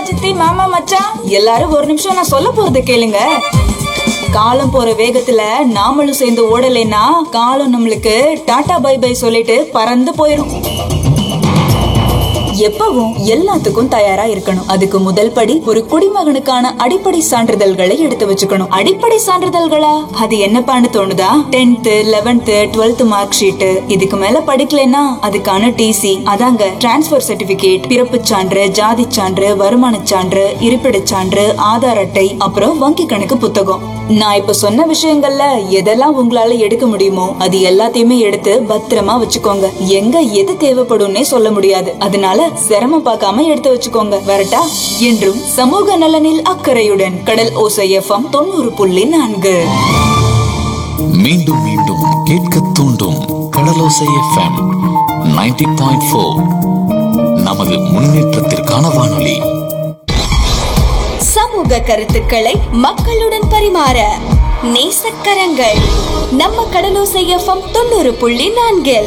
சித்தி மாமா மச்சான் எல்லாரும் ஒரு நிமிஷம் நான் சொல்ல போறத கேளுங்க காலம் போற வேகத்துல நாமளும் சேர்ந்து ஓடலைன்னா காலம் நம்மளுக்கு டாடா பை பை சொல்லிட்டு பறந்து போயிரும் எப்பவும் எல்லாத்துக்கும் தயாரா இருக்கணும் அதுக்கு முதல் படி ஒரு குடிமகனுக்கான அடிப்படை சான்றிதழ்களை எடுத்து வச்சுக்கணும் அடிப்படை சான்றிதழ்களா அது என்னப்பான்னு தோணுதா tenth eleventh twelfth mark sheet இதுக்கு மேல படிக்கலைன்னா அதுக்கான டிசி அதாங்க டிரான்ஸ்பர் சர்டிபிகேட் பிறப்பு சான்று ஜாதி சான்று வருமான சான்று இருப்பிடச் சான்று ஆதார் அட்டை அப்புறம் வங்கி கணக்கு புத்தகம் நான் இப்ப சொன்ன விஷயங்கள்ல எதெல்லாம் உங்களால எடுக்க முடியுமோ அது எல்லாத்தையுமே எடுத்து பத்திரமா வச்சுக்கோங்க எங்க எது தேவைப்படும்னே சொல்ல முடியாது அதனால சிரமம் பார்க்காம எடுத்து வச்சுக்கோங்க வரட்டா என்றும் சமூக நலனில் அக்கறையுடன் கடல் ஓசை எஃப்எம் தொண்ணூறு புள்ளி நான்கு மீண்டும் மீண்டும் கேட்க தூண்டும் கடலோசை எஃப்எம் 90.4 பாயிண்ட் ஃபோர் நமது முன்னேற்றத்திற்கான வானொலி சமூக கருத்துக்களை மக்களுடன் பரிமாற நேசக்கரங்கள் நம்ம கடலோசை எஃப்எம் தொண்ணூறு புள்ளி நான்கில்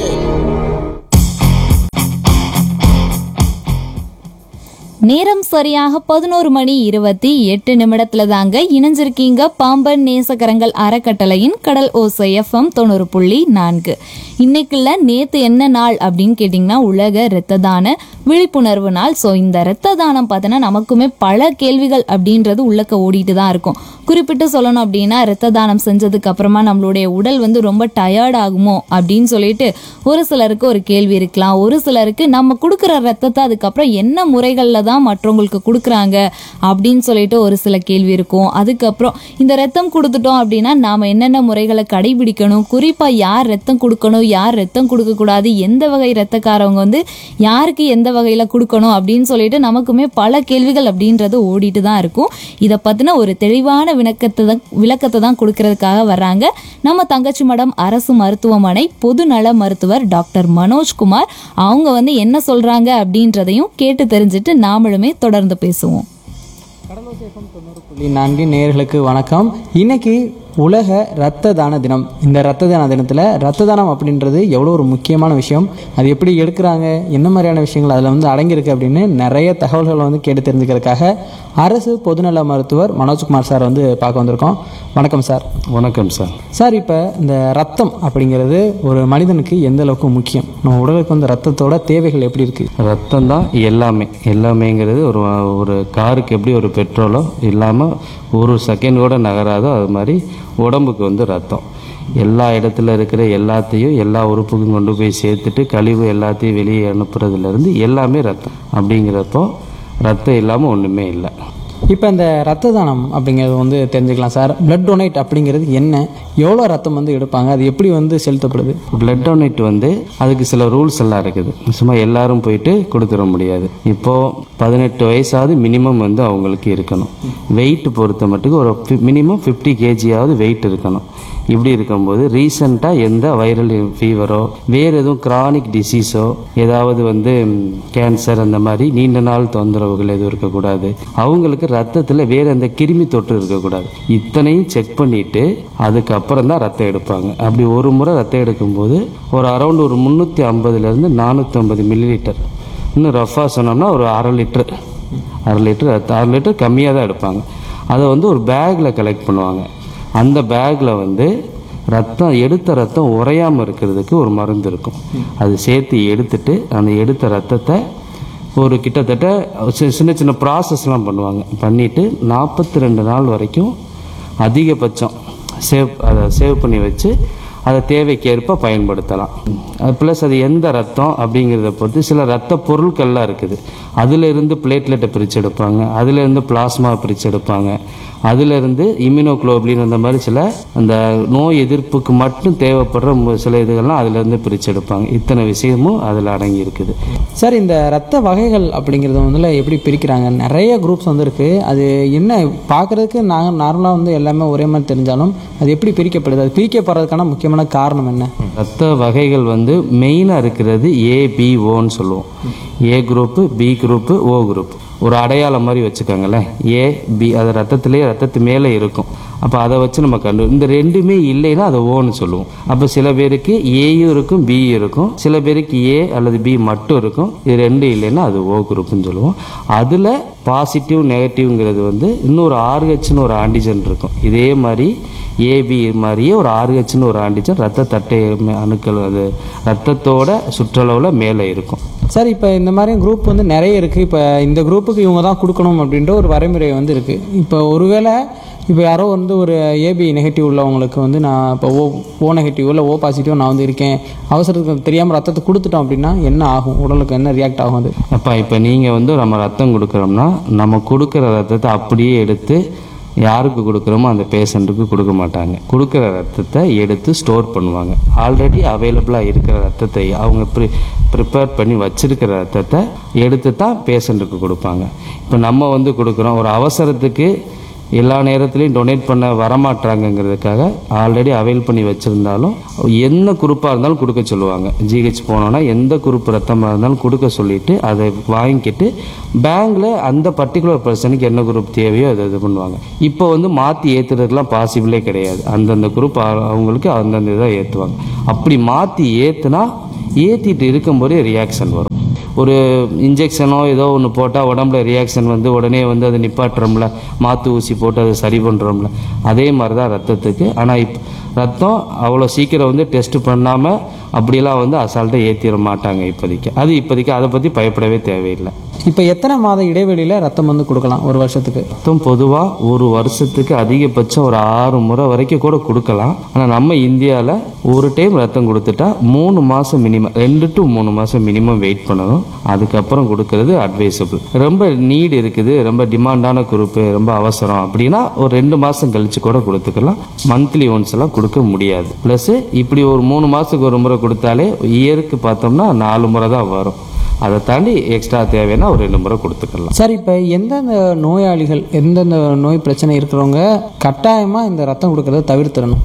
நேரம் சரியாக பதினோரு மணி இருபத்தி எட்டு நிமிடத்துல தாங்க இணைஞ்சிருக்கீங்க பாம்பன் நேசகரங்கள் அறக்கட்டளையின் கடல் ஓசை எஃப்எம் தொண்ணூறு புள்ளி நான்கு இன்னைக்குள்ள நேத்து என்ன நாள் அப்படின்னு கேட்டிங்கன்னா உலக இரத்த தான விழிப்புணர்வு நாள் ஸோ இந்த இரத்த தானம் பார்த்தீங்கன்னா நமக்குமே பல கேள்விகள் அப்படின்றது உள்ளக்க ஓடிட்டு தான் இருக்கும் குறிப்பிட்டு சொல்லணும் அப்படின்னா இரத்த தானம் செஞ்சதுக்கு அப்புறமா நம்மளுடைய உடல் வந்து ரொம்ப டயர்ட் ஆகுமோ அப்படின்னு சொல்லிட்டு ஒரு சிலருக்கு ஒரு கேள்வி இருக்கலாம் ஒரு சிலருக்கு நம்ம கொடுக்குற ரத்தத்தை அதுக்கப்புறம் என்ன முறைகளில் தான் மற்றவங்களுக்கு கொடுக்குறாங்க அப்படின்னு சொல்லிட்டு ஒரு சில கேள்வி இருக்கும் அதுக்கப்புறம் இந்த ரத்தம் கொடுத்துட்டோம் அப்படின்னா நாம் என்னென்ன முறைகளை கடைபிடிக்கணும் குறிப்பாக யார் ரத்தம் கொடுக்கணும் யார் ரத்தம் கொடுக்கக்கூடாது எந்த வகை ரத்தக்காரவங்க வந்து யாருக்கு எந்த வகையில் கொடுக்கணும் அப்படின்னு சொல்லிட்டு நமக்குமே பல கேள்விகள் அப்படின்றது ஓடிட்டு தான் இருக்கும் இதை பற்றின ஒரு தெளிவான விளக்கத்தை தான் விளக்கத்தை தான் கொடுக்கறதுக்காக வர்றாங்க நம்ம தங்கச்சி மடம் அரசு மருத்துவமனை பொது நல மருத்துவர் டாக்டர் மனோஜ்குமார் அவங்க வந்து என்ன சொல்றாங்க அப்படின்றதையும் கேட்டு தெரிஞ்சுட்டு நாமளுமே தொடர்ந்து பேசுவோம் புள்ளி நான்கு நேயர்களுக்கு வணக்கம் இன்னைக்கு உலக இரத்த தான தினம் இந்த இரத்த தான தினத்தில் இரத்த தானம் அப்படின்றது எவ்வளோ ஒரு முக்கியமான விஷயம் அது எப்படி எடுக்கிறாங்க என்ன மாதிரியான விஷயங்கள் அதில் வந்து அடங்கியிருக்கு அப்படின்னு நிறைய தகவல்கள் வந்து கேட்டு தெரிஞ்சுக்கிறதுக்காக அரசு பொதுநல மருத்துவர் மனோஜ்குமார் சார் வந்து பார்க்க வந்திருக்கோம் வணக்கம் சார் வணக்கம் சார் சார் இப்போ இந்த ரத்தம் அப்படிங்கிறது ஒரு மனிதனுக்கு எந்த அளவுக்கு முக்கியம் நம்ம உடலுக்கு வந்து ரத்தத்தோட தேவைகள் எப்படி இருக்குது ரத்தம் தான் எல்லாமே எல்லாமேங்கிறது ஒரு ஒரு காருக்கு எப்படி ஒரு பெட்ரோலோ இல்லாமல் ஒரு செகண்ட் கூட நகராதோ அது மாதிரி உடம்புக்கு வந்து ரத்தம் எல்லா இடத்துல இருக்கிற எல்லாத்தையும் எல்லா உறுப்புக்கும் கொண்டு போய் சேர்த்துட்டு கழிவு எல்லாத்தையும் வெளியே அனுப்புறதுலேருந்து எல்லாமே ரத்தம் அப்படிங்கிறப்போ ரத்தம் இல்லாமல் ஒன்றுமே இல்லை இப்போ இந்த ரத்த தானம் அப்படிங்கிறது வந்து தெரிஞ்சுக்கலாம் சார் பிளட் டொனேட் அப்படிங்கிறது என்ன எவ்வளோ ரத்தம் வந்து எடுப்பாங்க அது எப்படி வந்து செலுத்தப்படுது பிளட் டொனேட் வந்து அதுக்கு சில ரூல்ஸ் எல்லாம் இருக்குது சும்மா எல்லாரும் போயிட்டு கொடுத்துட முடியாது இப்போது பதினெட்டு வயசாவது மினிமம் வந்து அவங்களுக்கு இருக்கணும் வெயிட் பொறுத்த மட்டுக்கு ஒரு மினிமம் ஃபிஃப்டி கேஜியாவது வெயிட் இருக்கணும் இப்படி இருக்கும்போது ரீசண்டாக எந்த வைரல் ஃபீவரோ வேறு எதுவும் கிரானிக் டிசீஸோ ஏதாவது வந்து கேன்சர் அந்த மாதிரி நீண்ட நாள் தொந்தரவுகள் எதுவும் இருக்கக்கூடாது அவங்களுக்கு ரத்தத்தில் வேறு எந்த கிருமி தொற்று இருக்கக்கூடாது இத்தனையும் செக் பண்ணிட்டு அதுக்கப்புறம் தான் ரத்தம் எடுப்பாங்க அப்படி ஒரு முறை ரத்தம் எடுக்கும்போது ஒரு அரௌண்ட் ஒரு முந்நூற்றி ஐம்பதுலேருந்து நானூற்றம்பது மில்லி லிட்டர் இன்னும் ரஃபாக சொன்னோம்னா ஒரு அரை லிட்டர் அரை லிட்டர் ரத்தம் அரை லிட்டர் கம்மியாக தான் எடுப்பாங்க அதை வந்து ஒரு பேக்கில் கலெக்ட் பண்ணுவாங்க அந்த பேக்கில் வந்து ரத்தம் எடுத்த ரத்தம் உறையாமல் இருக்கிறதுக்கு ஒரு மருந்து இருக்கும் அது சேர்த்து எடுத்துட்டு அந்த எடுத்த ரத்தத்தை ஒரு கிட்டத்தட்ட சி- சின்ன சின்ன ப்ராசஸ்லாம் பண்ணுவாங்க பண்ணிவிட்டு நாற்பத்தி ரெண்டு நாள் வரைக்கும் அதிகபட்சம் சேவ் அதை சேவ் பண்ணி வச்சு அதை தேவைக்கேற்ப பயன்படுத்தலாம் அது ப்ளஸ் அது எந்த ரத்தம் அப்படிங்கிறத பொறுத்து சில ரத்த பொருட்கள்லாம் இருக்குது அதிலிருந்து பிளேட்லெட்டை பிரித்து எடுப்பாங்க அதிலிருந்து பிளாஸ்மா பிரித்து எடுப்பாங்க அதிலிருந்து இம்யூனோகுளோபிளின் அந்த மாதிரி சில அந்த நோய் எதிர்ப்புக்கு மட்டும் தேவைப்படுற மு- சில இதுகள்லாம் அதிலிருந்து பிரித்து எடுப்பாங்க இத்தனை விஷயமும் அதில் அடங்கி இருக்குது சார் இந்த ரத்த வகைகள் அப்படிங்கிறது வந்து எப்படி பிரிக்கிறாங்க நிறைய குரூப்ஸ் வந்து இருக்குது அது என்ன பார்க்குறதுக்கு நாங்கள் நார்மலாக வந்து எல்லாமே ஒரே மாதிரி தெரிஞ்சாலும் அது எப்படி பிரிக்கப்படுது அது பிரிக்கப்படுறதுக்கான முக்கியமான காரணம் என்ன ரத்த வகைகள் வந்து மெயினாக இருக்கிறது ஏ பி ஓன்னு சொல்லுவோம் A group B group O group ஒரு அடையாளம் மாதிரி வச்சுக்கோங்களேன் ஏ பி அது ரத்தத்திலே ரத்தத்து மேலே இருக்கும் அப்போ அதை வச்சு நம்ம கண்டு இந்த ரெண்டுமே இல்லைன்னா அதை ஓன்னு சொல்லுவோம் அப்போ சில பேருக்கு ஏயும் இருக்கும் பி இருக்கும் சில பேருக்கு ஏ அல்லது பி மட்டும் இருக்கும் இது ரெண்டும் இல்லைன்னா அது ஓ குரூப்னு சொல்லுவோம் அதில் பாசிட்டிவ் நெகட்டிவ்ங்கிறது வந்து இன்னொரு ஆர்ஹெச்னு ஒரு ஆன்டிஜன் இருக்கும் இதே மாதிரி ஏபி மாதிரியே ஒரு ஆர்ஹெச்னு ஒரு ஆன்டிஜன் ரத்த தட்டை அணுக்கள் அது ரத்தத்தோட சுற்றளவில் மேலே இருக்கும் சார் இப்போ இந்த மாதிரி குரூப் வந்து நிறைய இருக்குது இப்போ இந்த குரூப்புக்கு இவங்க தான் கொடுக்கணும் அப்படின்ற ஒரு வரைமுறை வந்து இருக்குது இப்போ ஒருவேளை இப்போ யாரோ வந்து ஒரு ஏபி நெகட்டிவ் உள்ளவங்களுக்கு வந்து நான் இப்போ ஓ ஓ நெகட்டிவ் இல்லை ஓ பாசிட்டிவ் நான் வந்து இருக்கேன் அவசரத்துக்கு தெரியாமல் ரத்தத்தை கொடுத்துட்டோம் அப்படின்னா என்ன ஆகும் உடலுக்கு என்ன ரியாக்ட் ஆகும் அது அப்பா இப்போ நீங்கள் வந்து நம்ம ரத்தம் கொடுக்குறோம்னா நம்ம கொடுக்குற ரத்தத்தை அப்படியே எடுத்து யாருக்கு கொடுக்குறோமோ அந்த பேஷண்ட்டுக்கு கொடுக்க மாட்டாங்க கொடுக்குற ரத்தத்தை எடுத்து ஸ்டோர் பண்ணுவாங்க ஆல்ரெடி அவைலபிளாக இருக்கிற ரத்தத்தை அவங்க ப்ரி ப்ரிப்பேர் பண்ணி வச்சிருக்கிற ரத்தத்தை எடுத்து தான் பேஷண்ட்டுக்கு கொடுப்பாங்க இப்போ நம்ம வந்து கொடுக்குறோம் ஒரு அவசரத்துக்கு எல்லா நேரத்துலையும் டொனேட் பண்ண வரமாட்டாங்கங்கிறதுக்காக ஆல்ரெடி அவைல் பண்ணி வச்சுருந்தாலும் என்ன குரூப்பாக இருந்தாலும் கொடுக்க சொல்லுவாங்க ஜிஹெச் போனோன்னா எந்த குரூப் ரத்தமாக இருந்தாலும் கொடுக்க சொல்லிட்டு அதை வாங்கிக்கிட்டு பேங்க்கில் அந்த பர்டிகுலர் பர்சனுக்கு என்ன குரூப் தேவையோ அதை இது பண்ணுவாங்க இப்போ வந்து மாற்றி ஏற்றுறதுலாம் பாசிபிளே கிடையாது அந்தந்த குரூப் அவங்களுக்கு அந்தந்த இதை ஏற்றுவாங்க அப்படி மாற்றி ஏற்றுனா ஏற்றிட்டு இருக்கும்போதே ரியாக்ஷன் வரும் ஒரு இன்ஜெக்ஷனோ ஏதோ ஒன்று போட்டால் உடம்புல ரியாக்ஷன் வந்து உடனே வந்து அதை நிப்பாட்டுறோம்ல மாற்று ஊசி போட்டு அதை சரி பண்ணுறோம்ல அதே மாதிரி தான் ரத்தத்துக்கு ஆனால் இப் ரத்தம் அவ்வளோ சீக்கிரம் வந்து டெஸ்ட் பண்ணாமல் அப்படியெல்லாம் வந்து அசால்ட்டாக ஏற்றிட மாட்டாங்க இப்போதைக்கு அது இப்போதைக்கு அதை பற்றி பயப்படவே தேவையில்லை இப்போ எத்தனை மாத இடைவெளியில் ரத்தம் வந்து கொடுக்கலாம் ஒரு வருஷத்துக்கு ரத்தம் பொதுவாக ஒரு வருஷத்துக்கு அதிகபட்சம் ஒரு ஆறு முறை வரைக்கும் கூட கொடுக்கலாம் ஆனால் நம்ம இந்தியாவில் ஒரு டைம் ரத்தம் கொடுத்துட்டா மூணு மாதம் மினிமம் ரெண்டு டு மூணு மாதம் மினிமம் வெயிட் பண்ணணும் அதுக்கப்புறம் கொடுக்கறது அட்வைசபிள் ரொம்ப நீட் இருக்குது ரொம்ப டிமாண்டான குரூப்பு ரொம்ப அவசரம் அப்படின்னா ஒரு ரெண்டு மாதம் கழிச்சு கூட கொடுத்துக்கலாம் மந்த்லி ஒன்ஸ் எல்லாம் கொடுக்க முடியாது ப்ளஸ் இப்படி ஒரு மூணு மாதத்துக்கு ஒரு முறை கொடுத்தாலே இயருக்கு பார்த்தோம்னா நாலு முறை தான் வரும் அதை தாண்டி எக்ஸ்ட்ரா தேவைன்னா ஒரு ரெண்டு முறை கொடுத்துக்கலாம் சார் இப்போ எந்தெந்த நோயாளிகள் எந்தெந்த நோய் பிரச்சனை இருக்கிறவங்க கட்டாயமாக இந்த ரத்தம் கொடுக்கறத தவிர்த்திடணும்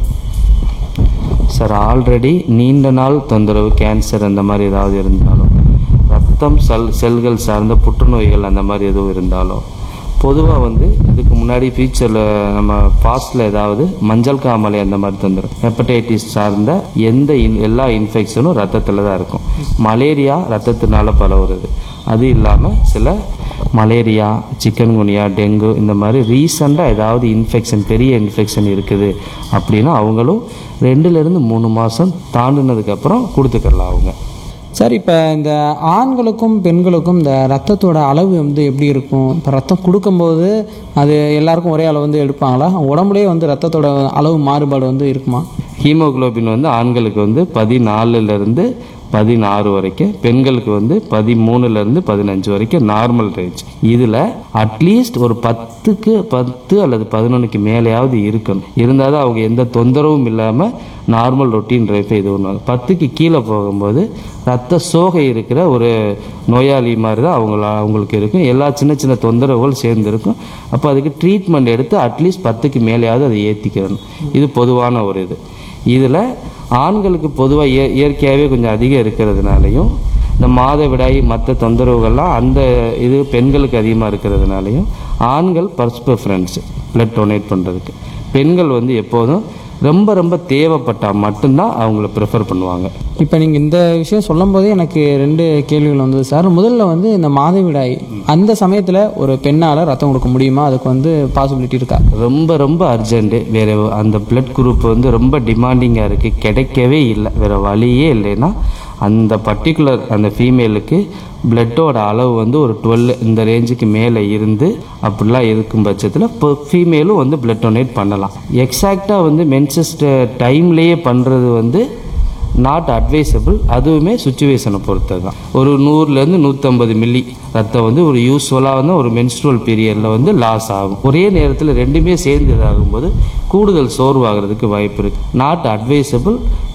சார் ஆல்ரெடி நீண்ட நாள் தொந்தரவு கேன்சர் அந்த மாதிரி ஏதாவது இருந்தாலும் ரத்தம் செல் செல்கள் சார்ந்த புற்றுநோய்கள் அந்த மாதிரி எதுவும் இருந்தாலும் பொதுவாக வந்து இதுக்கு முன்னாடி ஃபியூச்சரில் நம்ம பாஸ்டில் ஏதாவது மஞ்சள் காமாலை அந்த மாதிரி தந்துடும் ஹெப்படைட்டிஸ் சார்ந்த எந்த இன் எல்லா இன்ஃபெக்ஷனும் ரத்தத்தில் தான் இருக்கும் மலேரியா ரத்தத்தினால பரவுறது அது இல்லாமல் சில மலேரியா சிக்கன்குனியா டெங்கு இந்த மாதிரி ரீசெண்டாக ஏதாவது இன்ஃபெக்ஷன் பெரிய இன்ஃபெக்ஷன் இருக்குது அப்படின்னா அவங்களும் ரெண்டுலேருந்து மூணு மாதம் தாண்டினதுக்கப்புறம் கொடுத்துக்கலாம் அவங்க சார் இப்போ இந்த ஆண்களுக்கும் பெண்களுக்கும் இந்த ரத்தத்தோட அளவு வந்து எப்படி இருக்கும் இப்போ ரத்தம் கொடுக்கும்போது அது எல்லாருக்கும் ஒரே அளவு வந்து எடுப்பாங்களா உடம்புலேயே வந்து ரத்தத்தோட அளவு மாறுபாடு வந்து இருக்குமா ஹீமோகுளோபின் வந்து ஆண்களுக்கு வந்து பதினாலுலேருந்து பதினாறு வரைக்கும் பெண்களுக்கு வந்து பதிமூணுலேருந்து பதினஞ்சு வரைக்கும் நார்மல் ரேஞ்ச் இதில் அட்லீஸ்ட் ஒரு பத்துக்கு பத்து அல்லது பதினொன்றுக்கு மேலேயாவது இருக்கணும் இருந்தால் தான் அவங்க எந்த தொந்தரவும் இல்லாமல் நார்மல் ரொட்டீன் லைஃப்பை இது பண்ணுவாங்க பத்துக்கு கீழே போகும்போது ரத்த சோகை இருக்கிற ஒரு நோயாளி மாதிரி தான் அவங்கள அவங்களுக்கு இருக்கும் எல்லா சின்ன சின்ன தொந்தரவுகள் சேர்ந்து இருக்கும் அப்போ அதுக்கு ட்ரீட்மெண்ட் எடுத்து அட்லீஸ்ட் பத்துக்கு மேலேயாவது அதை ஏற்றிக்கணும் இது பொதுவான ஒரு இது இதில் ஆண்களுக்கு பொதுவாக இய இயற்கையாகவே கொஞ்சம் அதிகம் இருக்கிறதுனாலையும் இந்த மாதவிடாய் மற்ற தொந்தரவுகள்லாம் அந்த இது பெண்களுக்கு அதிகமாக இருக்கிறதுனாலையும் ஆண்கள் ஃபர்ஸ்ட் ப்ரிஃபரன்ஸ் பிளட் டொனேட் பண்ணுறதுக்கு பெண்கள் வந்து எப்போதும் ரொம்ப ரொம்ப தேவைப்பட்டால் மட்டும்தான் அவங்கள ப்ரிஃபர் பண்ணுவாங்க இப்போ நீங்கள் இந்த விஷயம் சொல்லும் போதே எனக்கு ரெண்டு கேள்விகள் வந்தது சார் முதல்ல வந்து இந்த மாதவிடாய் அந்த சமயத்தில் ஒரு பெண்ணால் ரத்தம் கொடுக்க முடியுமா அதுக்கு வந்து பாசிபிலிட்டி இருக்கா ரொம்ப ரொம்ப அர்ஜென்ட்டு வேறு அந்த பிளட் குரூப் வந்து ரொம்ப டிமாண்டிங்காக இருக்குது கிடைக்கவே இல்லை வேறு வழியே இல்லைன்னா அந்த பர்டிகுலர் அந்த ஃபீமேலுக்கு பிளட்டோட அளவு வந்து ஒரு டுவெல் இந்த ரேஞ்சுக்கு மேலே இருந்து அப்படிலாம் இருக்கும் பட்சத்தில் இப்போ ஃபீமேலும் வந்து பிளட் டொனேட் பண்ணலாம் எக்ஸாக்டாக வந்து மென்சஸ் டைம்லேயே பண்ணுறது வந்து நாட் அட்வைசபிள் அதுவுமே சுச்சுவேஷனை பொறுத்தது தான் ஒரு நூறுலேருந்து நூற்றம்பது மில்லி ரத்தம் வந்து ஒரு யூஸ்வலாக வந்து ஒரு மென்ஸ்ட்ரல் பீரியடில் வந்து லாஸ் ஆகும் ஒரே நேரத்தில் ரெண்டுமே சேர்ந்து இதாகும்போது கூடுதல் சோர்வாகிறதுக்கு வாய்ப்பு இருக்குது நாட் அட்வைசபிள்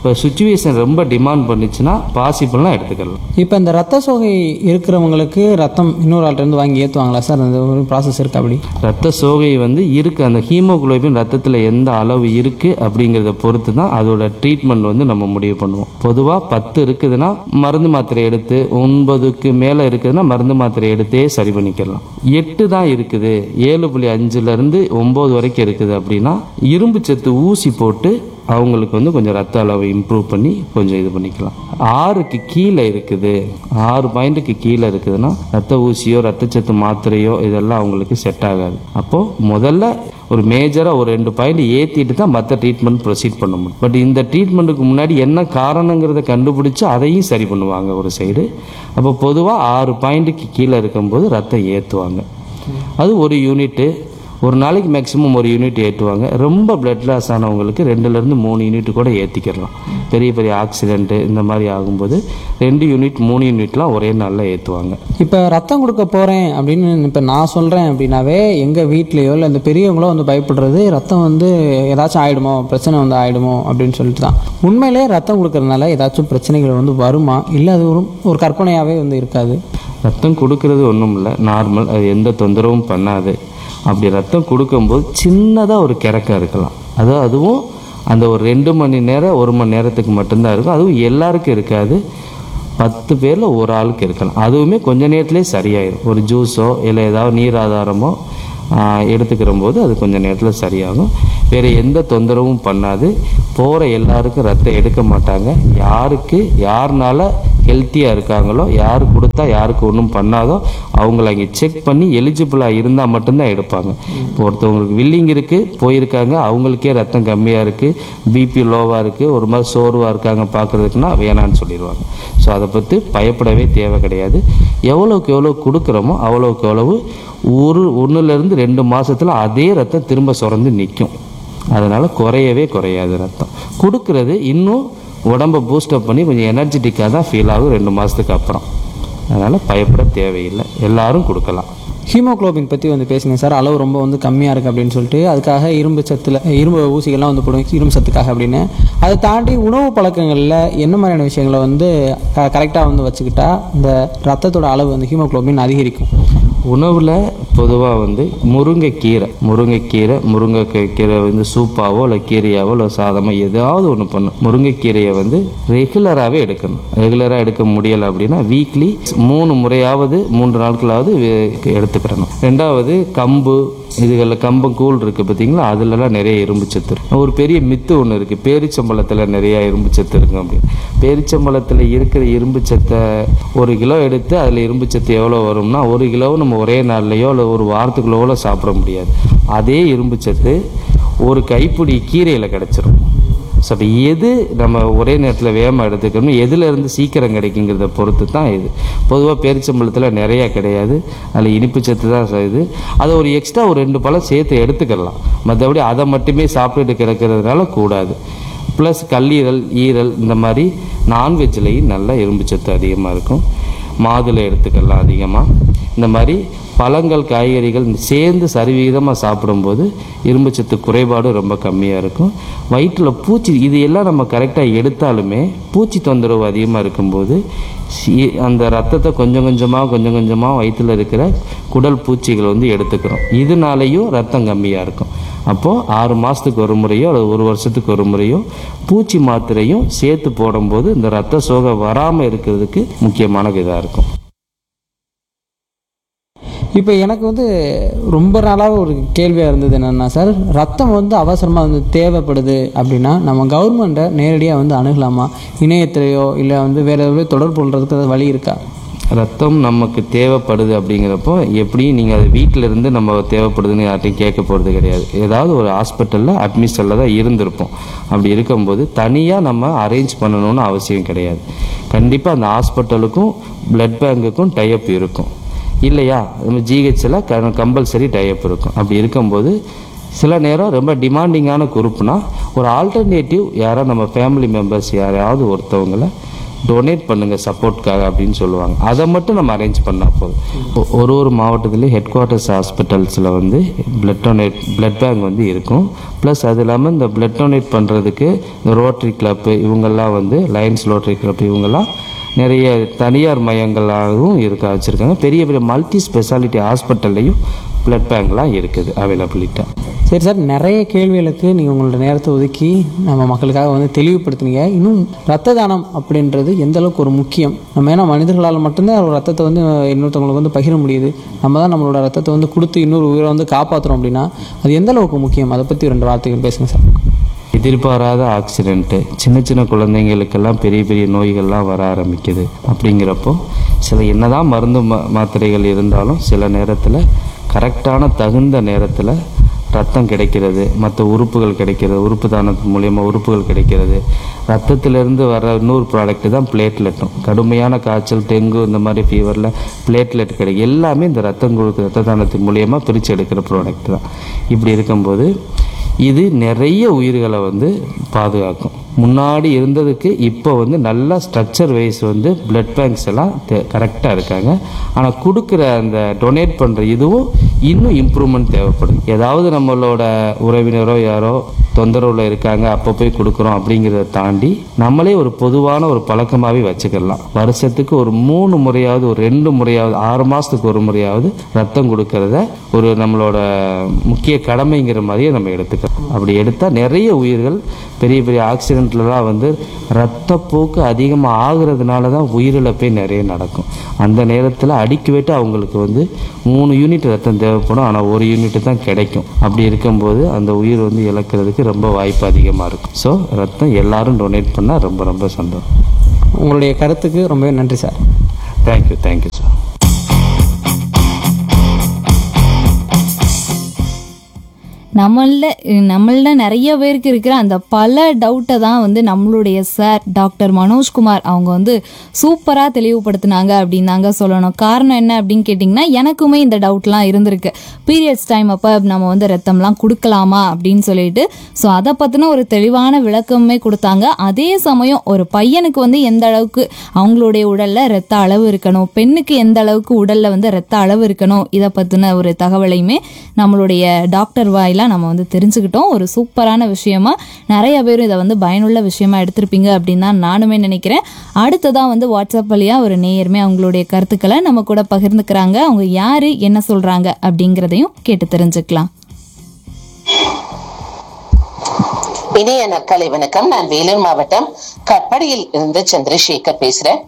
இப்போ சுச்சுவேஷன் ரொம்ப டிமாண்ட் பண்ணுச்சுன்னா பாசிபிள்னா எடுத்துக்கலாம் இப்போ இந்த ரத்த சோகை இருக்கிறவங்களுக்கு ரத்தம் இன்னொரு ஆள்கிட்ட வாங்கி ஏற்றுவாங்களா சார் அந்த ஒரு ப்ராசஸ் இருக்கு அப்படி ரத்த சோகை வந்து இருக்கு அந்த ஹீமோகுளோபின் ரத்தத்தில் எந்த அளவு இருக்கு அப்படிங்கிறத பொறுத்து தான் அதோட ட்ரீட்மெண்ட் வந்து நம்ம முடிவு பண்ணுவோம் பொதுவாக பத்து இருக்குதுன்னா மருந்து மாத்திரை எடுத்து ஒன்பதுக்கு மேலே இருக்குதுன்னா மருந்து மாத்திரை எடுத்தே சரி பண்ணிக்கலாம் எட்டு தான் இருக்குது ஏழு புள்ளி அஞ்சுலேருந்து ஒம்பது வரைக்கும் இருக்குது அப்படின்னா இரும்பு சத்து ஊசி போட்டு அவங்களுக்கு வந்து கொஞ்சம் ரத்த அளவை இம்ப்ரூவ் பண்ணி கொஞ்சம் இது பண்ணிக்கலாம் ஆறுக்கு கீழே இருக்குது ஆறு பாயிண்ட்டுக்கு கீழே இருக்குதுன்னா ரத்த ஊசியோ ரத்தச்சத்து மாத்திரையோ இதெல்லாம் அவங்களுக்கு செட் ஆகாது அப்போ முதல்ல ஒரு மேஜராக ஒரு ரெண்டு பாயிண்ட் ஏற்றிட்டு தான் மற்ற ட்ரீட்மெண்ட் ப்ரொசீட் பண்ண முடியும் பட் இந்த ட்ரீட்மெண்ட்டுக்கு முன்னாடி என்ன காரணங்கிறத கண்டுபிடிச்சு அதையும் சரி பண்ணுவாங்க ஒரு சைடு அப்போ பொதுவாக ஆறு பாயிண்ட்டுக்கு கீழே இருக்கும்போது ரத்தம் ஏற்றுவாங்க அது ஒரு யூனிட்டு ஒரு நாளைக்கு மேக்ஸிமம் ஒரு யூனிட் ஏற்றுவாங்க ரொம்ப பிளட் லாஸ் ஆனவங்களுக்கு ரெண்டுலேருந்து மூணு யூனிட் கூட ஏற்றிக்கிடலாம் பெரிய பெரிய ஆக்சிடென்ட்டு இந்த மாதிரி ஆகும்போது ரெண்டு யூனிட் மூணு யூனிட்லாம் ஒரே நாளில் ஏற்றுவாங்க இப்போ ரத்தம் கொடுக்க போகிறேன் அப்படின்னு இப்போ நான் சொல்கிறேன் அப்படின்னாவே எங்கள் வீட்லேயோ இல்லை இந்த பெரியவங்களோ வந்து பயப்படுறது ரத்தம் வந்து ஏதாச்சும் ஆயிடுமோ பிரச்சனை வந்து ஆயிடுமோ அப்படின்னு சொல்லிட்டு தான் உண்மையிலே ரத்தம் கொடுக்கறதுனால ஏதாச்சும் பிரச்சனைகள் வந்து வருமா இல்லை அது ஒரு ஒரு கற்பனையாகவே வந்து இருக்காது ரத்தம் கொடுக்கறது ஒன்றும் இல்லை நார்மல் அது எந்த தொந்தரவும் பண்ணாது அப்படி ரத்தம் கொடுக்கும்போது சின்னதாக ஒரு கிறக்கம் இருக்கலாம் அது அதுவும் அந்த ஒரு ரெண்டு மணி நேரம் ஒரு மணி நேரத்துக்கு மட்டும்தான் இருக்கும் அதுவும் எல்லாருக்கும் இருக்காது பத்து பேரில் ஒரு ஆளுக்கு இருக்கலாம் அதுவுமே கொஞ்ச நேரத்துலேயே சரியாயிடும் ஒரு ஜூஸோ இல்லை ஏதாவது நீர் ஆதாரமோ ஆஹ், எடுத்துக்கிற போது அது கொஞ்சம் நேரத்தில் சரியாகும் வேறு எந்த தொந்தரவும் பண்ணாது போகிற எல்லாருக்கும் ரத்தம் எடுக்க மாட்டாங்க யாருக்கு யாருனால ஹெல்த்தியாக இருக்காங்களோ யார் கொடுத்தா யாருக்கு ஒன்றும் பண்ணாதோ அவங்கள அங்கே செக் பண்ணி எலிஜிபிளாக இருந்தால் மட்டும்தான் எடுப்பாங்க இப்போ ஒருத்தவங்களுக்கு வில்லிங் இருக்குது போயிருக்காங்க அவங்களுக்கே ரத்தம் கம்மியாக இருக்குது பிபி லோவாக இருக்குது ஒரு மாதிரி சோர்வாக இருக்காங்க பார்க்குறதுக்குன்னா வேணான்னு சொல்லிடுவாங்க ஸோ அதை பற்றி பயப்படவே தேவை கிடையாது எவ்வளோக்கு எவ்வளோ கொடுக்குறோமோ அவ்வளோக்கு எவ்வளவு ஒரு ஒன்றுலேருந்து ரெண்டு மாசத்துல அதே ரத்தம் திரும்ப சுரந்து நிற்கும் அதனால் குறையவே குறையாது ரத்தம் கொடுக்கறது இன்னும் உடம்பை பூஸ்டப் பண்ணி கொஞ்சம் எனர்ஜெட்டிக்காக தான் ஃபீல் ஆகும் ரெண்டு மாதத்துக்கு அப்புறம் அதனால் பயப்பட தேவையில்லை எல்லாரும் கொடுக்கலாம் ஹீமோகுளோபின் பற்றி வந்து பேசுங்க சார் அளவு ரொம்ப வந்து கம்மியாக இருக்குது அப்படின்னு சொல்லிட்டு அதுக்காக இரும்பு சத்தில் இரும்பு ஊசிகள்லாம் வந்து போடுவோம் இரும்பு சத்துக்காக அப்படின்னு அதை தாண்டி உணவு பழக்கங்களில் என்ன மாதிரியான விஷயங்களை வந்து கரெக்டாக வந்து வச்சுக்கிட்டா இந்த ரத்தத்தோட அளவு வந்து ஹீமோகுளோபின் அதிகரிக்கும் உணவில் பொதுவாக வந்து முருங்கைக்கீரை முருங்கைக்கீரை முருங்கைக்கீரை வந்து சூப்பாவோ இல்லை கீரையாவோ இல்லை சாதமாக ஏதாவது ஒன்று பண்ணும் முருங்கைக்கீரையை வந்து ரெகுலராகவே எடுக்கணும் ரெகுலராக எடுக்க முடியலை அப்படின்னா வீக்லி மூணு முறையாவது மூன்று நாட்களாவது வே- எடுத்துக்கிடணும் ரெண்டாவது கம்பு இதுகளில் கம்பம் கூழ் இருக்குது பார்த்தீங்களா அதுலலாம் நிறைய இரும்பு சத்து இருக்கு ஒரு பெரிய மித்து ஒன்று இருக்குது பேரிச்சம்பழத்தில் நிறைய இரும்பு சத்து இருக்கும் அப்படின்னு பேரிச்சம்பழத்தில் இருக்கிற இரும்பு சத்தை ஒரு கிலோ எடுத்து அதில் இரும்பு சத்து எவ்வளோ வரும்னா ஒரு கிலோ நம்ம ஒரே நாள்லையோ இல்லை ஒரு வாரத்துக்குள்ளோ சாப்பிட முடியாது அதே இரும்பு சத்து ஒரு கைப்பிடி கீரையில் கிடச்சிரும் ஸோ அப்போ எது நம்ம ஒரே நேரத்தில் வேகமாக எடுத்துக்கணும் எதுல இருந்து சீக்கிரம் கிடைக்குங்கிறத பொறுத்து தான் இது பொதுவாக பேரிச்சம்பழத்தில் நிறையா கிடையாது அதில் இனிப்பு சத்து தான் ச- இது அதை ஒரு எக்ஸ்ட்ரா ஒரு ரெண்டு பழம் சேர்த்து எடுத்துக்கலாம் மற்றபடி அதை மட்டுமே சாப்பிட்டுட்டு கிடக்கிறதுனால கூடாது ப்ளஸ் கல்லீரல் ஈரல் இந்த மாதிரி நான்வெஜ்லேயும் நல்ல இரும்பு சத்து அதிகமாக இருக்கும் மாதுளை எடுத்துக்கலாம் அதிகமாக இந்த மாதிரி பழங்கள் காய்கறிகள் சேர்ந்து சரிவிகிதமாக சாப்பிடும்போது இரும்புச்சத்து குறைபாடு ரொம்ப கம்மியாக இருக்கும் வயிற்றில் பூச்சி இது எல்லாம் நம்ம கரெக்டாக எடுத்தாலுமே பூச்சி தொந்தரவு அதிகமாக இருக்கும்போது சி- அந்த ரத்தத்தை கொஞ்சம் கொஞ்சமாக கொஞ்சம் கொஞ்சமாக வயிற்றில் இருக்கிற குடல் பூச்சிகள் வந்து எடுத்துக்கிறோம் இதனாலேயும் ரத்தம் கம்மியாக இருக்கும் அப்போது ஆறு மாதத்துக்கு ஒரு முறையோ அல்லது ஒரு வருஷத்துக்கு ஒரு முறையோ பூச்சி மாத்திரையும் சேர்த்து போடும்போது இந்த ரத்த சோகை வராமல் இருக்கிறதுக்கு முக்கியமான இதாக இருக்கும் இப்போ எனக்கு வந்து ரொம்ப நாளாக ஒரு கேள்வியாக இருந்தது என்னென்னா சார் ரத்தம் வந்து அவசரமாக வந்து தேவைப்படுது அப்படின்னா நம்ம கவர்மெண்ட்டை நேரடியாக வந்து அணுகலாமா இணையத்திலேயோ இல்லை வந்து வேறு எதுவும் தொடர்பு கொள்றதுக்கு ஏதாவது வழி இருக்கா ரத்தம் நமக்கு தேவைப்படுது அப்படிங்கிறப்போ எப்படியும் நீங்கள் அது வீட்டில் இருந்து நம்ம தேவைப்படுதுன்னு யார்ட்டையும் கேட்க போகிறது கிடையாது ஏதாவது ஒரு ஹாஸ்பிட்டலில் அட்மிஷனில் தான் இருந்திருப்போம் அப்படி இருக்கும்போது தனியாக நம்ம அரேஞ்ச் பண்ணணும்னு அவசியம் கிடையாது கண்டிப்பாக அந்த ஹாஸ்பிட்டலுக்கும் பிளட் பேங்குக்கும் டைப் இருக்கும் இல்லையா நம்ம ஜிஹெச்சில் க கம்பல்சரி டைப் இருக்கும் அப்படி இருக்கும்போது சில நேரம் ரொம்ப டிமாண்டிங்கான குரூப்னா ஒரு ஆல்டர்னேட்டிவ் யாரோ நம்ம ஃபேமிலி மெம்பர்ஸ் யாரையாவது ஒருத்தவங்களை டொனேட் பண்ணுங்க சப்போர்ட்காக அப்படின்னு சொல்லுவாங்க அதை மட்டும் நம்ம அரேஞ்ச் பண்ணால் போதும் ஒ- ஒரு ஒரு மாவட்டத்துலேயும் ஹெட் குவார்ட்டர்ஸ் ஹாஸ்பிட்டல்ஸில் வந்து பிளட் டொனேட் பிளட் பேங்க் வந்து இருக்கும் ப்ளஸ் அது இல்லாமல் இந்த பிளட் டொனேட் பண்ணுறதுக்கு இந்த ரோட்டரி கிளப்பு இவங்கெல்லாம் வந்து லயன்ஸ் ரோட்டரி கிளப் இவங்கெல்லாம் நிறைய தனியார் மையங்களாகவும் இருக்க வச்சுருக்காங்க பெரிய பெரிய மல்டி ஸ்பெஷாலிட்டி ஹாஸ்பிட்டல்லையும் பிளட் பேங்க்லாம் இருக்குது அவைலபிலிட்டாக சரி சார் நிறைய கேள்விகளுக்கு நீங்கள் உங்களோட நேரத்தை ஒதுக்கி நம்ம மக்களுக்காக வந்து தெளிவுபடுத்துனீங்க இன்னும் ரத்த தானம் அப்படின்றது எந்த அளவுக்கு ஒரு முக்கியம் நம்ம ஏன்னா மனிதர்களால் மட்டும்தான் ஒரு ரத்தத்தை வந்து இன்னொருத்தவங்களுக்கு வந்து பகிர முடியுது நம்ம தான் நம்மளோட ரத்தத்தை வந்து கொடுத்து இன்னொரு உயிரை வந்து காப்பாற்றுறோம் அப்படின்னா அது எந்த அளவுக்கு முக்கியம் அதை பற்றி ரெண்டு வார்த்தைகள் பேசுங்க சார் எதிர்பாராத ஆக்சிடென்ட்டு சின்ன சின்ன குழந்தைங்களுக்கெல்லாம் பெரிய பெரிய நோய்கள்லாம் வர ஆரம்பிக்குது அப்படிங்கிறப்போ சில என்னதான் மருந்து மா மாத்திரைகள் இருந்தாலும் சில நேரத்தில் கரெக்டான தகுந்த நேரத்தில் ரத்தம் கிடைக்கிறது மற்ற உறுப்புகள் கிடைக்கிறது உறுப்பு தானத்து மூலியமா உறுப்புகள் கிடைக்கிறது ரத்தத்திலிருந்து வர இன்னொரு ப்ராடக்ட் தான் பிளேட்லெட்டும் கடுமையான காய்ச்சல் டெங்கு இந்த மாதிரி ஃபீவரில் பிளேட்லெட் கிடைக்கும் எல்லாமே இந்த ரத்தம் கொடுக்குற ரத்த தானத்தின் மூலியமாக பிரித்து எடுக்கிற ப்ராடக்ட் தான் இப்படி இருக்கும்போது இது நிறைய உயிர்களை வந்து பாதுகாக்கும் முன்னாடி இருந்ததுக்கு இப்போ வந்து நல்லா ஸ்ட்ரக்சர் வைஸ் வந்து பிளட் பேங்க்ஸ் எல்லாம் கரெக்டாக இருக்காங்க ஆனால் கொடுக்குற அந்த டொனேட் பண்ணுற இதுவும் இன்னும் இம்ப்ரூவ்மெண்ட் தேவைப்படும் ஏதாவது நம்மளோட உறவினரோ யாரோ தொந்தரவில் இருக்காங்க அப்போ போய் கொடுக்குறோம் அப்படிங்கிறத தாண்டி நம்மளே ஒரு பொதுவான ஒரு பழக்கமாகவே வச்சுக்கலாம் வருஷத்துக்கு ஒரு மூணு முறையாவது ஒரு ரெண்டு முறையாவது ஆறு மாதத்துக்கு ஒரு முறையாவது ரத்தம் கொடுக்கறத ஒரு நம்மளோட முக்கிய கடமைங்கிற மாதிரியே நம்ம எடுத்துக்கலாம் அப்படி எடுத்தால் நிறைய உயிர்கள் பெரிய பெரிய ஆக்சிடென்ட்லலாம் வந்து ரத்தப்போக்கு அதிகமாக ஆகுறதுனால தான் உயிரிழப்பே நிறைய நடக்கும் அந்த நேரத்தில் அடிக்கவேட்டு அவங்களுக்கு வந்து மூணு யூனிட் ரத்தம் தேவைப்படும் ஆனால் ஒரு யூனிட் தான் கிடைக்கும் அப்படி இருக்கும்போது அந்த உயிர் வந்து இழக்கிறதுக்கு ரொம்ப வாய்ப்பு அதிகமாக இருக்கும் ஸோ ரத்தம் எல்லாரும் டொனேட் பண்ணால் ரொம்ப ரொம்ப சந்தோஷம் உங்களுடைய கருத்துக்கு ரொம்பவே நன்றி சார் தேங்க்யூ தேங்க்யூ சார் நம்மள நம்மள நிறைய பேருக்கு இருக்கிற அந்த பல டவுட்டை தான் வந்து நம்மளுடைய சார் டாக்டர் மனோஜ்குமார் அவங்க வந்து சூப்பராக தெளிவுபடுத்தினாங்க அப்படின்னு தாங்க சொல்லணும் காரணம் என்ன அப்படின்னு கேட்டிங்கன்னா எனக்குமே இந்த டவுட்லாம் இருந்திருக்கு பீரியட்ஸ் டைம் அப்போ நம்ம வந்து ரத்தம்லாம் கொடுக்கலாமா அப்படின்னு சொல்லிட்டு ஸோ அதை பற்றின ஒரு தெளிவான விளக்கமே கொடுத்தாங்க அதே சமயம் ஒரு பையனுக்கு வந்து எந்த அளவுக்கு அவங்களுடைய உடலில் ரத்த அளவு இருக்கணும் பெண்ணுக்கு எந்த அளவுக்கு உடலில் வந்து ரத்த அளவு இருக்கணும் இதை பற்றின ஒரு தகவலையுமே நம்மளுடைய டாக்டர் வாயிலாக நம்ம வந்து தெரிஞ்சுக்கிட்டோம் ஒரு சூப்பரான விஷயமா நிறைய பேர் இதை வந்து பயனுள்ள விஷயமா எடுத்திருப்பீங்க அப்படின்னு தான் நானுமே நினைக்கிறேன் அடுத்ததான் வந்து வாட்ஸ்அப் வழியாக ஒரு நேயருமே அவங்களுடைய கருத்துக்களை நம்ம கூட பகிர்ந்துக்கிறாங்க அவங்க யாரு என்ன சொல்றாங்க அப்படிங்கிறதையும் கேட்டு தெரிஞ்சுக்கலாம் இணைய நற்காலை வணக்கம் நான் வேலூர் மாவட்டம் கட்படியில் இருந்து சந்திரசேகர் பேசுறேன்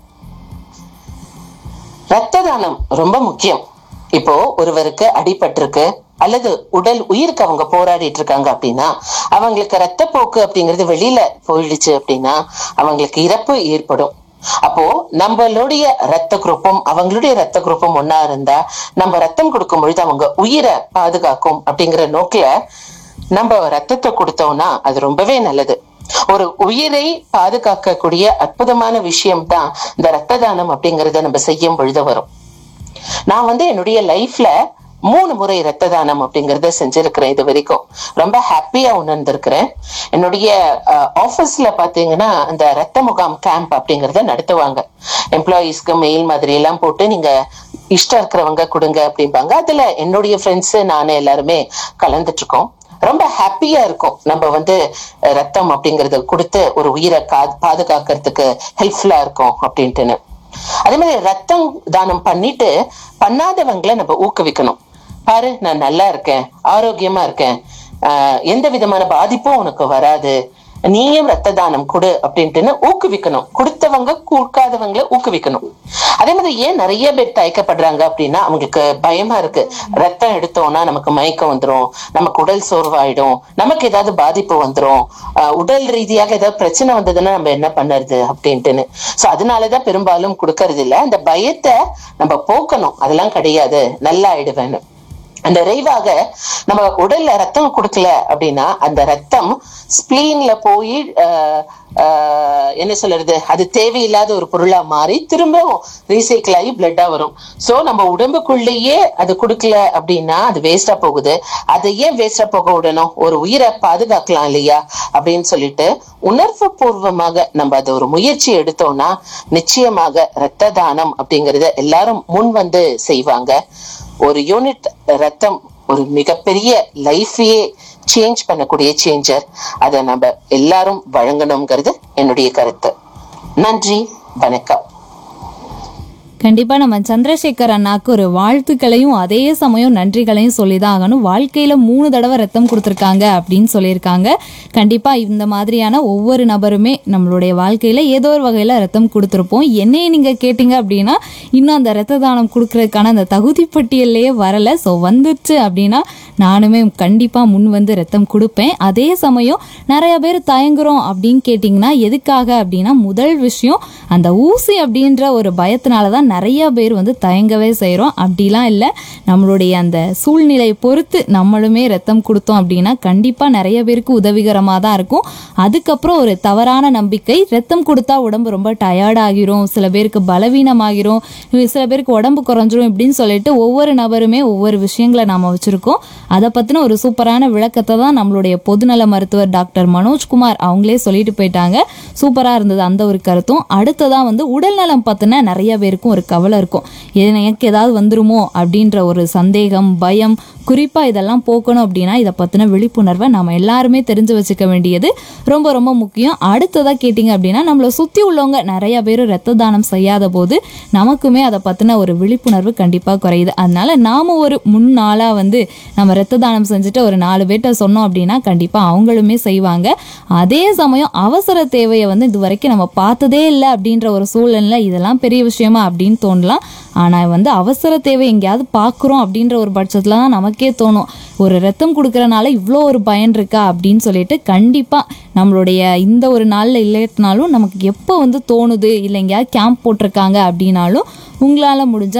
ரத்த தானம் ரொம்ப முக்கியம் இப்போ ஒருவருக்கு அடிபட்டிருக்கு அல்லது உடல் உயிருக்கு அவங்க போராடிட்டு இருக்காங்க அப்படின்னா அவங்களுக்கு ரத்தப்போக்கு அப்படிங்கிறது வெளியில போயிடுச்சு அப்படின்னா அவங்களுக்கு இறப்பு ஏற்படும் அப்போ நம்மளுடைய ரத்த குரூப்பும் அவங்களுடைய ரத்த குரூப்பும் ஒன்னா இருந்தா நம்ம ரத்தம் கொடுக்கும் பொழுது அவங்க உயிரை பாதுகாக்கும் அப்படிங்கிற நோக்கில நம்ம ரத்தத்தை கொடுத்தோம்னா அது ரொம்பவே நல்லது ஒரு உயிரை பாதுகாக்கக்கூடிய அற்புதமான விஷயம் தான் இந்த ரத்த தானம் அப்படிங்கறத நம்ம செய்யும் பொழுது வரும் நான் வந்து என்னுடைய லைஃப்ல மூணு முறை ரத்த தானம் அப்படிங்கறத செஞ்சிருக்கிறேன் இது வரைக்கும் ரொம்ப ஹாப்பியா உணர்ந்திருக்கிறேன் என்னுடைய ஆபீஸ்ல பாத்தீங்கன்னா அந்த ரத்த முகாம் கேம்ப் அப்படிங்கறத நடத்துவாங்க எம்ப்ளாயீஸ்க்கு மெயில் மாதிரி எல்லாம் போட்டு நீங்க இஷ்டம் இருக்கிறவங்க கொடுங்க அப்படிம்பாங்க அதுல என்னுடைய ஃப்ரெண்ட்ஸ் நானு எல்லாருமே கலந்துட்டு இருக்கோம் ரொம்ப ஹாப்பியா இருக்கும் நம்ம வந்து அஹ், ரத்தம் அப்படிங்கறத கொடுத்து ஒரு உயிரை கா- பாதுகாக்கிறதுக்கு ஹெல்ப்ஃபுல்லா இருக்கும் அப்படின்ட்டுன்னு அதே மாதிரி ரத்தம் தானம் பண்ணிட்டு பண்ணாதவங்களை நம்ம ஊக்குவிக்கணும் பாரு நான் நல்லா இருக்கேன் ஆரோக்கியமா இருக்கேன் ஆஹ் எந்த விதமான பாதிப்பும் உனக்கு வராது நீயும் ரத்த தானம் கொடு அப்படின்ட்டுன்னு ஊக்குவிக்கணும் கொடுத்தவங்க கொடுக்காதவங்களை ஊக்குவிக்கணும் அதே மாதிரி ஏன் நிறைய பேர் தயக்கப்படுறாங்க அப்படின்னா அவங்களுக்கு பயமா இருக்கு ரத்தம் எடுத்தோம்னா நமக்கு மயக்கம் வந்துரும் நமக்கு உடல் சோர்வாயிடும் நமக்கு ஏதாவது பாதிப்பு வந்துரும் ஆஹ் உடல் ரீதியாக ஏதாவது பிரச்சனை வந்ததுன்னா நம்ம என்ன பண்ணுறது அப்படின்ட்டுன்னு சோ அதனாலதான் பெரும்பாலும் கொடுக்கறது இல்ல அந்த பயத்தை நம்ம போக்கணும் அதெல்லாம் கிடையாது நல்லா ஆயிடுவேன்னு அந்த நிறைவாக நம்ம உடல்ல ரத்தம் கொடுக்கல அப்படின்னா அந்த ரத்தம் ஸ்பிளீன்ல போய் ஆஹ், ஆஹ், என்ன சொல்றது அது தேவையில்லாத ஒரு பொருளா மாறி திரும்பவும் ரீசைக்கிள் ஆகி பிளட்டா வரும் சோ நம்ம உடம்புக்குள்ளேயே அது கொடுக்கல அப்படின்னா அது வேஸ்டா போகுது அதை ஏன் வேஸ்டா போக விடணும் ஒரு உயிரை பாதுகாக்கலாம் இல்லையா அப்படின்னு சொல்லிட்டு உணர்வு பூர்வமாக நம்ம அதை ஒரு முயற்சி எடுத்தோம்னா நிச்சயமாக இரத்த தானம் அப்படிங்கறத எல்லாரும் முன் வந்து செய்வாங்க ஒரு யூனிட் ரத்தம் ஒரு மிகப்பெரிய லைஃபையே சேஞ்ச் பண்ணக்கூடிய சேஞ்சர் அதை நம்ம எல்லாரும் வழங்கணுங்கிறது என்னுடைய கருத்து நன்றி வணக்கம் கண்டிப்பா நம்ம சந்திரசேகர் அண்ணாக்கு ஒரு வாழ்த்துக்களையும் அதே சமயம் நன்றிகளையும் சொல்லிதான் ஆகணும் வாழ்க்கையில மூணு தடவை ரத்தம் கொடுத்துருக்காங்க அப்படின்னு சொல்லியிருக்காங்க கண்டிப்பா இந்த மாதிரியான ஒவ்வொரு நபருமே நம்மளுடைய வாழ்க்கையில ஏதோ ஒரு வகையில ரத்தம் கொடுத்துருப்போம் என்னையே நீங்க கேட்டீங்க அப்படின்னா இன்னும் அந்த ரத்த தானம் கொடுக்கறதுக்கான அந்த தகுதி பட்டியல்லையே வரல ஸோ வந்துருச்சு அப்படின்னா நானுமே கண்டிப்பா முன் வந்து ரத்தம் கொடுப்பேன் அதே சமயம் நிறைய பேர் தயங்குறோம் அப்படின்னு கேட்டிங்கன்னா எதுக்காக அப்படின்னா முதல் விஷயம் அந்த ஊசி அப்படின்ற ஒரு பயத்தினால தான் நிறைய பேர் வந்து தயங்கவே செய்கிறோம் அப்படிலாம் இல்லை நம்மளுடைய அந்த சூழ்நிலை பொறுத்து நம்மளுமே ரத்தம் கொடுத்தோம் அப்படின்னா கண்டிப்பாக நிறைய பேருக்கு உதவிகரமாக தான் இருக்கும் அதுக்கப்புறம் ஒரு தவறான நம்பிக்கை ரத்தம் கொடுத்தா உடம்பு ரொம்ப டயர்ட் ஆகிரும் சில பேருக்கு பலவீனமாகிரும் சில பேருக்கு உடம்பு குறைஞ்சிரும் இப்படின்னு சொல்லிட்டு ஒவ்வொரு நபருமே ஒவ்வொரு விஷயங்களை நாம் வச்சுருக்கோம் அதை பற்றின ஒரு சூப்பரான விளக்கத்தை தான் நம்மளுடைய பொதுநல மருத்துவர் டாக்டர் மனோஜ்குமார் அவங்களே சொல்லிட்டு போயிட்டாங்க சூப்பராக இருந்தது அந்த ஒரு கருத்தும் அடுத்ததான் வந்து உடல்நலம் பற்றின நிறைய பேருக்கும் ஒரு கவலை இருக்கும் இது எனக்கு ஏதாவது வந்துருமோ அப்படின்ற ஒரு சந்தேகம் பயம் குறிப்பாக இதெல்லாம் போக்கணும் அப்படின்னா இதை பற்றின விழிப்புணர்வை நம்ம எல்லாருமே தெரிஞ்சு வச்சுக்க வேண்டியது ரொம்ப ரொம்ப முக்கியம் அடுத்ததாக கேட்டிங்க அப்படின்னா நம்மளை சுற்றி உள்ளவங்க நிறைய பேர் ரத்த தானம் செய்யாத போது நமக்குமே அதை பற்றின ஒரு விழிப்புணர்வு கண்டிப்பாக குறையுது அதனால நாம ஒரு முன்னாளாக வந்து நம்ம ரத்த தானம் செஞ்சுட்டு ஒரு நாலு பேர்கிட்ட சொன்னோம் அப்படின்னா கண்டிப்பாக அவங்களுமே செய்வாங்க அதே சமயம் அவசர தேவையை வந்து இது வரைக்கும் நம்ம பார்த்ததே இல்லை அப்படின்ற ஒரு சூழல்ல இதெல்லாம் பெரிய விஷயமா அப்படின்னு தோணலாம் ஆனால் வந்து அவசர தேவை எங்கேயாவது பார்க்குறோம் அப்படின்ற ஒரு பட்சத்தில் தான் நமக்கே தோணும் ஒரு ரத்தம் கொடுக்கறனால இவ்வளோ ஒரு பயன் இருக்கா அப்படின்னு சொல்லிட்டு கண்டிப்பாக நம்மளுடைய இந்த ஒரு நாளில் இல்லைனாலும் நமக்கு எப்போ வந்து தோணுது இல்லை எங்கேயாவது கேம்ப் போட்டிருக்காங்க அப்படின்னாலும் உங்களால் முடிஞ்ச